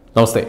നമസ്തേ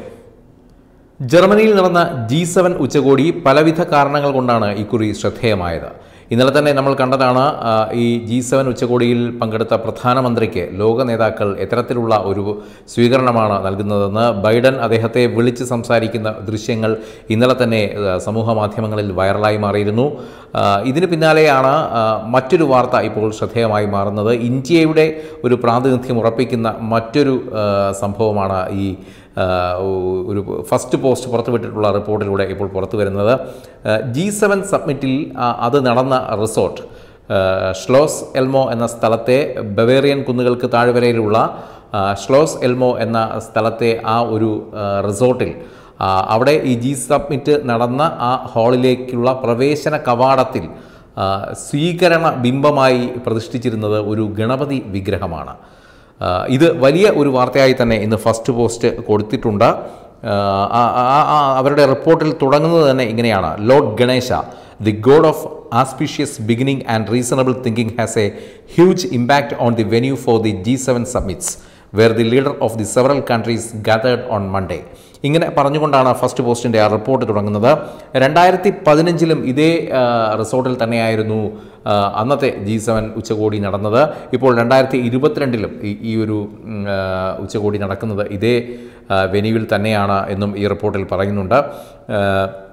ജർമ്മനിയിൽ നടന്ന G seven ഉച്ചകോടി പലവിധ കാരണങ്ങൾ കൊണ്ടാണ് ഇക്കുറി ശ്രദ്ധേയമായത് ഇന്നലെ തന്നെ നമ്മൾ കണ്ടതാണ് ആ, ഈ ജി സെവൻ ഉച്ചകോടിയിൽ പങ്കെടുത്ത പ്രധാനമന്ത്രിക്ക് ലോക നേതാക്കൾ എത്തരത്തിലുള്ള ഒരു സ്വീകരണമാണ് നൽകുന്നതെന്ന് ബൈഡൻ അദ്ദേഹത്തെ വിളിച്ച് സംസാരിക്കുന്ന ദൃശ്യങ്ങൾ ഇന്നലെ തന്നെ ആ, സമൂഹ മാധ്യമങ്ങളിൽ വൈറലായി മാറിയിരുന്നു ആ, ഇതിന് പിന്നാലെയാണ് ആ, മറ്റൊരു വാർത്ത ഇപ്പോൾ ശ്രദ്ധേയമായി മാറുന്നത് ഇന്ത്യയുടെ ഒരു പ്രാതിനിധ്യം ഉറപ്പിക്കുന്ന മറ്റൊരു ആ, സംഭവമാണ് ഈ ആ, ഒരു ഫസ്റ്റ് പോസ്റ്റ് പുറത്തുവിട്ടിട്ടുള്ള റിപ്പോർട്ടിലൂടെ ഇപ്പോൾ പുറത്തു വരുന്നത് ജി സെവൻ സബ്മിറ്റിൽ ആ, അത് നടന്ന റിസോർട്ട് ആ, ഷ്ലോസ് എൽമോ എന്ന സ്ഥലത്തെ ബവേറിയൻ കുന്നുകൾക്ക് താഴ്വരയിലുള്ള ആ, ഷ്ലോസ് എൽമോ എന്ന സ്ഥലത്തെ ആ ഒരു ആ, റിസോർട്ടിൽ ആ, അവിടെ ഈ ജി സബ്മിറ്റ് നടന്ന ആ ഹാളിലേക്കുള്ള പ്രവേശന കവാടത്തിൽ ആ, സ്വീകരണ ബിംബമായി പ്രതിഷ്ഠിച്ചിരുന്നത് ഒരു ഗണപതി വിഗ്രഹമാണ് ആ, ഇത് വലിയ ഒരു വാർത്തയായി തന്നെ ഇന്ന് ഫസ്റ്റ് പോസ്റ്റ് കൊടുത്തിട്ടുണ്ട് ആ, ആ- ആ- ആ- അവരുടെ റിപ്പോർട്ടിൽ തുടങ്ങുന്നത് തന്നെ ഇങ്ങനെയാണ് lord Ganesha the god of auspicious beginning and reasonable thinking has a huge impact on the venue for the G seven submits where the leader of the several countries gathered on Monday ഇങ്ങനെ പറഞ്ഞുകൊണ്ടാണ് first പോസ്റ്റിൻ്റെ ആ report തുടങ്ങുന്നത് രണ്ടായിരത്തി പതിനഞ്ചിലും ഇതേ ആ, റിസോർട്ടിൽ തന്നെയായിരുന്നു ആ, അന്നത്തെ ജി സെവൻ ഉച്ചകോടി നടന്നത് ഇപ്പോൾ രണ്ടായിരത്തി ഇരുപത്തിരണ്ടിലും ഈ ഈ ഒരു ഉം, ആ, ഉച്ചകോടി നടക്കുന്നത് ഇതേ ആ, വെന്യൂവിൽ തന്നെയാണ് എന്നും ഈ റിപ്പോർട്ടിൽ പറയുന്നുണ്ട് ആ,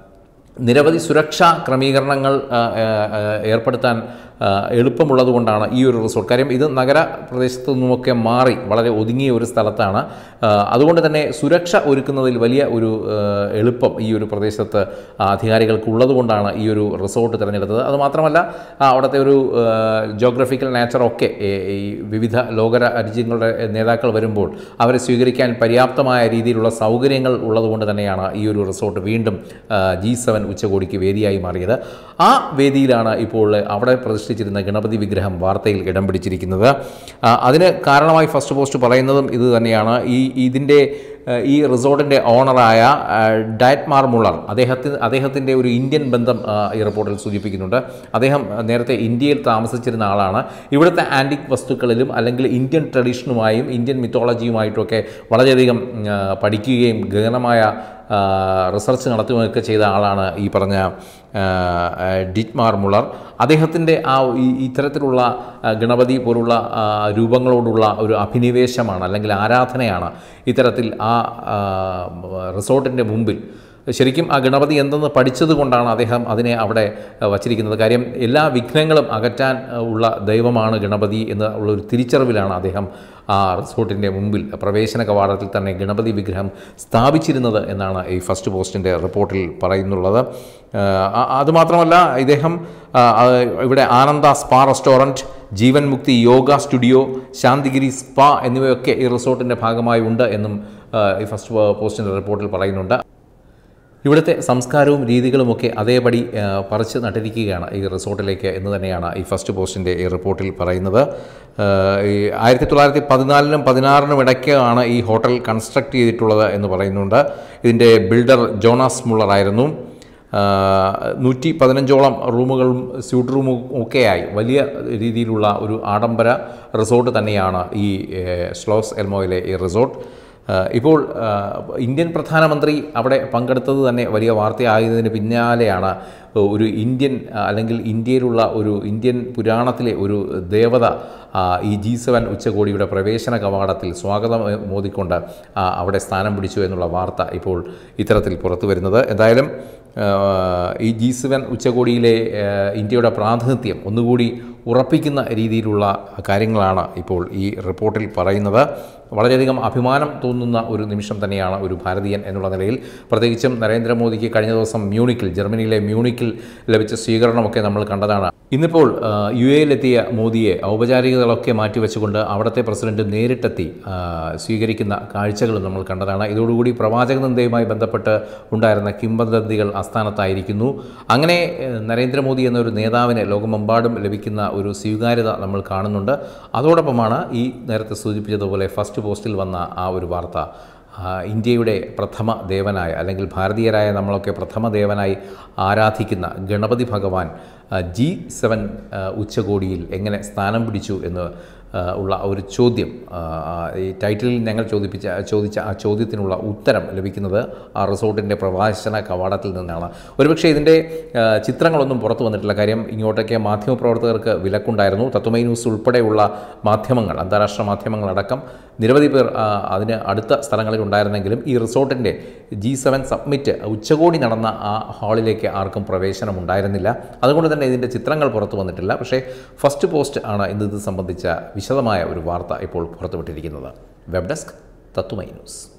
നിരവധി സുരക്ഷാ ക്രമീകരണങ്ങൾ ആ, ആ, ആ, ഏർപ്പെടുത്താൻ ആ, എളുപ്പമുള്ളതുകൊണ്ടാണ് ഈ ഒരു റിസോർട്ട് കാര്യം ഇത് നഗര പ്രദേശത്തു നിന്നുമൊക്കെ മാറി വളരെ ഒതുങ്ങിയ ഒരു സ്ഥലത്താണ് ആ, അതുകൊണ്ട് തന്നെ സുരക്ഷ ഒരുക്കുന്നതിൽ വലിയ ഒരു ആ, എളുപ്പം ഈ ഒരു പ്രദേശത്ത് അധികാരികൾക്ക് കൊണ്ടാണ് ഈ ഒരു റിസോർട്ട് തിരഞ്ഞെടുത്തത് അതുമാത്രമല്ല ആ, അവിടുത്തെ ഒരു ജോഗ്രഫിക്കൽ നാച്ചറൊക്കെ ഈ വിവിധ ലോക രാജ്യങ്ങളുടെ നേതാക്കൾ വരുമ്പോൾ അവരെ സ്വീകരിക്കാൻ പര്യാപ്തമായ രീതിയിലുള്ള സൗകര്യങ്ങൾ ഉള്ളതുകൊണ്ട് തന്നെയാണ് ഈ ഒരു റിസോർട്ട് വീണ്ടും ജി സെവൻ ഉച്ചകോടിക്ക് വേദിയായി മാറിയത് ആ വേദിയിലാണ് ഇപ്പോൾ അവിടെ പ്രതിഷ്ഠിച്ചിരുന്ന ഗണപതി വിഗ്രഹം വാർത്തയിൽ ഇടം പിടിച്ചിരിക്കുന്നത് ആ, അതിന് കാരണമായി ഫസ്റ്റ് പോസ്റ്റ് പറയുന്നതും ഇത് തന്നെയാണ് ഈ ഇതിൻ്റെ ഏഹ് ഈ റിസോർട്ടിൻ്റെ ഓണറായ ഏഹ് ഡയറ്റ്മാർ മുള്ളർ അദ്ദേഹത്തിന് അദ്ദേഹത്തിൻ്റെ ഒരു ഇന്ത്യൻ ബന്ധം ആ, ഈ റിപ്പോർട്ടിൽ സൂചിപ്പിക്കുന്നുണ്ട് അദ്ദേഹം ആ, നേരത്തെ ഇന്ത്യയിൽ താമസിച്ചിരുന്ന ആളാണ് ഇവിടുത്തെ ആൻറ്റിക് വസ്തുക്കളിലും അല്ലെങ്കിൽ ഇന്ത്യൻ ട്രഡീഷനുമായും ഇന്ത്യൻ മിത്തോളജിയുമായിട്ടൊക്കെ വളരെയധികം ഉം, ആ, പഠിക്കുകയും ഗഹനമായ ആ, റിസർച്ച് നടത്തുകയൊക്കെ ചെയ്ത ആളാണ് ഈ പറഞ്ഞ ആ, ആ, ഡിറ്റ്മാർ മുള്ളർ അദ്ദേഹത്തിൻ്റെ ആ ഈ ഇത്തരത്തിലുള്ള ആ, ഗണപതി പോലുള്ള ആ, രൂപങ്ങളോടുള്ള ഒരു അഭിനിവേശമാണ് അല്ലെങ്കിൽ ആരാധനയാണ് ഇത്തരത്തിൽ ആ ആ, റിസോർട്ടിൻ്റെ മുമ്പിൽ ശരിക്കും ആ ഗണപതി എന്തെന്ന് പഠിച്ചത് കൊണ്ടാണ് അദ്ദേഹം അതിനെ അവിടെ ആ, വച്ചിരിക്കുന്നത് കാര്യം എല്ലാ വിഘ്നങ്ങളും അകറ്റാൻ ആ, ഉള്ള ദൈവമാണ് ഗണപതി എന്ന് ഉള്ള ഒരു തിരിച്ചറിവിലാണ് അദ്ദേഹം ആ റിസോർട്ടിൻ്റെ മുമ്പിൽ പ്രവേശന കവാടത്തിൽ തന്നെ ഗണപതി വിഗ്രഹം സ്ഥാപിച്ചിരുന്നത് എന്നാണ് ഈ ഫസ്റ്റ് പോസ്റ്റിൻ്റെ റിപ്പോർട്ടിൽ പറയുന്നുള്ളത് ആ, ആ- അതുമാത്രമല്ല ഇദ്ദേഹം ആ, ആ, ഇവിടെ ആനന്ദ സ്പാ റെസ്റ്റോറൻറ്റ് ജീവൻ മുക്തി യോഗ സ്റ്റുഡിയോ ശാന്തിഗിരി സ്പാ എന്നിവയൊക്കെ ഈ റിസോർട്ടിൻ്റെ ഭാഗമായി ഉണ്ട് എന്നും ആ, ഈ ഫസ്റ്റ് പോസ്റ്റിൻ്റെ റിപ്പോർട്ടിൽ പറയുന്നുണ്ട് ഇവിടുത്തെ സംസ്കാരവും രീതികളുമൊക്കെ അതേപടി ആ, പറിച്ച് നട്ടിരിക്കുകയാണ് ഈ റിസോർട്ടിലേക്ക് എന്ന് തന്നെയാണ് ഈ ഫസ്റ്റ് പോസ്റ്റിൻ്റെ ഈ റിപ്പോർട്ടിൽ പറയുന്നത് ആ, ഈ ആയിരത്തി തൊള്ളായിരത്തി പതിനാലിനും പതിനാറിനും ഇടയ്ക്കാണ് ഈ ഹോട്ടൽ കൺസ്ട്രക്ട് ചെയ്തിട്ടുള്ളത് എന്ന് പറയുന്നുണ്ട് ഇതിൻ്റെ ബിൽഡർ ജോണാസ് മുള്ളർ ആയിരുന്നു നൂറ്റി പതിനഞ്ചോളം റൂമുകളും സ്യൂട്ട് റൂമും ഒക്കെയായി വലിയ രീതിയിലുള്ള ഒരു ആഡംബര റിസോർട്ട് തന്നെയാണ് ഈ ഏഹ്, സ്ലോസ് എൽമോയിലെ ഈ റിസോർട്ട് ആഹ് ഇപ്പോൾ ആഹ് ഇന്ത്യൻ പ്രധാനമന്ത്രി അവിടെ പങ്കെടുത്തത് തന്നെ വലിയ വാർത്തയായതിന് പിന്നാലെയാണ് ഒരു ഇന്ത്യൻ ആഹ് അല്ലെങ്കിൽ ഇന്ത്യയിലുള്ള ഒരു ഇന്ത്യൻ പുരാണത്തിലെ ഒരു ദേവത ആഹ് ഈ ജി സെവൻ ഉച്ചകോടിയുടെ പ്രവേശന കവാടത്തിൽ സ്വാഗതം ഏഹ് മോദിക്കൊണ്ട് ആഹ് അവിടെ സ്ഥാനം പിടിച്ചു എന്നുള്ള വാർത്ത ഇപ്പോൾ ഇത്തരത്തിൽ പുറത്തു വരുന്നത് എന്തായാലും ആഹ് ഈ ജി സെവൻ ഉച്ചകോടിയിലെ ആഹ് ഇന്ത്യയുടെ പ്രാതിനിധ്യം ഒന്നുകൂടി ഉറപ്പിക്കുന്ന രീതിയിലുള്ള കാര്യങ്ങളാണ് ഇപ്പോൾ ഈ റിപ്പോർട്ടിൽ പറയുന്നത് വളരെയധികം അഭിമാനം തോന്നുന്ന ഒരു നിമിഷം തന്നെയാണ് ഒരു ഭാരതീയൻ എന്നുള്ള നിലയിൽ പ്രത്യേകിച്ചും നരേന്ദ്രമോദിക്ക് കഴിഞ്ഞ ദിവസം മ്യൂണിക്കിൽ ജർമ്മനിയിലെ മ്യൂണിക്കിൽ ലഭിച്ച സ്വീകരണമൊക്കെ നമ്മൾ കണ്ടതാണ് ഇന്നിപ്പോൾ ആ, യു എയിലെത്തിയ മോദിയെ ഔപചാരികതകളൊക്കെ മാറ്റിവെച്ചുകൊണ്ട് അവിടുത്തെ പ്രസിഡന്റ് നേരിട്ടെത്തി ആ, സ്വീകരിക്കുന്ന കാഴ്ചകളും നമ്മൾ കണ്ടതാണ് ഇതോടുകൂടി പ്രവാചക നിന്ദയുമായി ബന്ധപ്പെട്ട് ഉണ്ടായിരുന്ന കിംവദന്തികൾ അസ്ഥാനത്തായിരിക്കുന്നു അങ്ങനെ ഏഹ്, നരേന്ദ്രമോദി എന്നൊരു നേതാവിന് ലോകമെമ്പാടും ലഭിക്കുന്ന ഒരു സ്വീകാര്യത നമ്മൾ കാണുന്നുണ്ട് അതോടൊപ്പമാണ് ഈ നേരത്തെ സൂചിപ്പിച്ചതുപോലെ ഫസ്റ്റ് പോസ്റ്റിൽ വന്ന ആ ഒരു വാർത്ത ആ, ഇന്ത്യയുടെ പ്രഥമ ദേവനായ അല്ലെങ്കിൽ ഭാരതീയരായ നമ്മളൊക്കെ പ്രഥമ ദേവനായി ആരാധിക്കുന്ന ഗണപതി ഭഗവാൻ ജി സെവൻ ഉച്ചകോടിയിൽ എങ്ങനെ സ്ഥാനം പിടിച്ചു എന്ന് ആ, ഉള്ള ഒരു ചോദ്യം ആ, ആ, ഈ ടൈറ്റിലിൽ ഞങ്ങൾ ചോദിപ്പിച്ച ചോദിച്ച ആ ചോദ്യത്തിനുള്ള ഉത്തരം ലഭിക്കുന്നത് ആ റിസോർട്ടിൻ്റെ പ്രവാസന കവാടത്തിൽ നിന്നാണ് ഒരുപക്ഷെ ഇതിൻ്റെ ആ, ചിത്രങ്ങളൊന്നും പുറത്തു വന്നിട്ടില്ല കാര്യം ഇങ്ങോട്ടേക്ക് മാധ്യമപ്രവർത്തകർക്ക് വിലക്കുണ്ടായിരുന്നു തത്വമൈ ന്യൂസ് ഉൾപ്പെടെയുള്ള മാധ്യമങ്ങൾ അന്താരാഷ്ട്ര മാധ്യമങ്ങളടക്കം നിരവധി പേർ ആ, അതിന് അടുത്ത സ്ഥലങ്ങളിൽ ഉണ്ടായിരുന്നെങ്കിലും ഈ റിസോർട്ടിൻ്റെ ജി സെവൻ സബ്മിറ്റ് ഉച്ചകോടി നടന്ന ആ ഹാളിലേക്ക് ആർക്കും പ്രവേശനം ഉണ്ടായിരുന്നില്ല അതുകൊണ്ട് തന്നെ ഇതിൻ്റെ ചിത്രങ്ങൾ പുറത്തു വന്നിട്ടില്ല പക്ഷേ ഫസ്റ്റ് പോസ്റ്റ് ആണ് ഇന്ന് ഇത് സംബന്ധിച്ച വിശദമായ ഒരു വാർത്ത ഇപ്പോൾ പുറത്തുവിട്ടിരിക്കുന്നത് വെബ് ഡെസ്ക് തത്വമൈ ന്യൂസ്